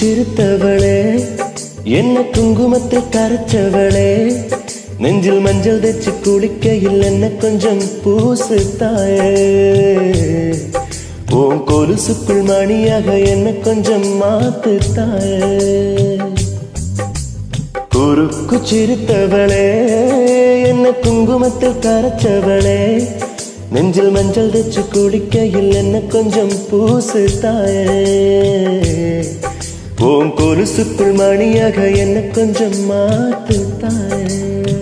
சிறுத்தவளே என்ன குங்குமத்தில் கரைச்சவளே நெஞ்சில் மஞ்சள் தச்சு குளிக்கையில் என்ன கொஞ்சம் பூசு தாயே உன் கொலுசுக்குள் மணியாக என்ன கொஞ்சம் மாத்து தாயே குறுக்கு சிரித்தவளே என்ன குங்குமத்தில் கரைச்சவளே நெஞ்சில் மஞ்சள் தச்சு குடிக்கையில் என்ன கொஞ்சம் பூசு தாயே உன் கொலுசுக்குள் மணியாக என்ன கொஞ்சம் மாத்து தாயே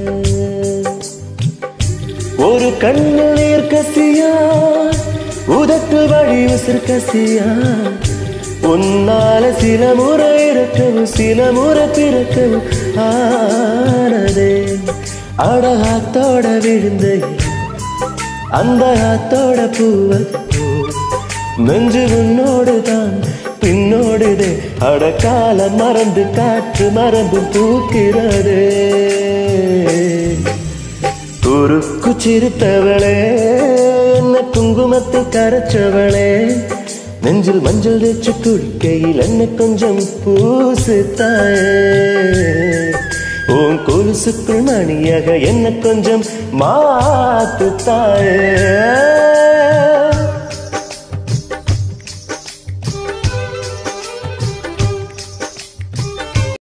ஒரு கண்ணு நீர் கசியா உதட்டு வழி உசிர் கசியா உன்னால சில முறை இறக்கவும் சில முறை பிறக்கவும் ஆனதே அடகாத்தோட விழுந்த அந்த ஆத்தோட பூவை போல் நெஞ்சு உன்னோடு தான் பின்னோடுதே அடக்கால மறந்து காற்று மறந்து பூக்கிறதே குறுக்கு சிரித்தவளே என்ன குங்குமத்தில் கரைச்சவளே நெஞ்சில் மஞ்சள் தேச்சு குளிக்கையில் என்ன கொஞ்சம் பூசு தாயே உன் கொலுசுக்குள் மணியாக என்ன கொஞ்சம் மாத்து தாயே